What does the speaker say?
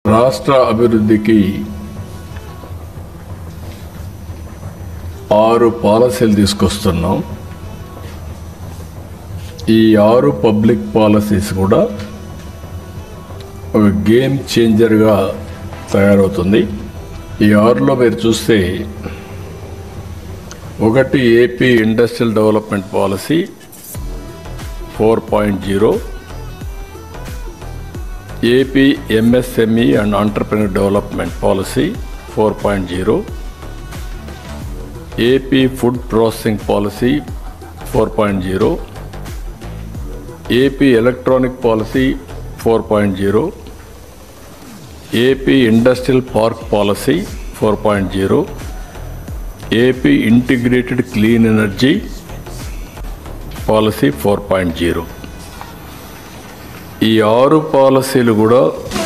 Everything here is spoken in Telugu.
రాష్ట్ర అభివృద్ధికి ఆరు పాలసీలు తీసుకొస్తున్నాం ఈ ఆరు పబ్లిక్ పాలసీస్ కూడా ఒక గేమ్ చేంజర్గా తయారవుతుంది ఈ ఆరులో మీరు చూస్తే ఒకటి AP industrial development policy four point zero AP MSME and entrepreneur development policy four point zero AP food processing policy four point zero AP electronic policy four point zero AP industrial park policy four point zero AP integrated clean energy policy four point zero ఈ ఆరు పాలసీలు కూడా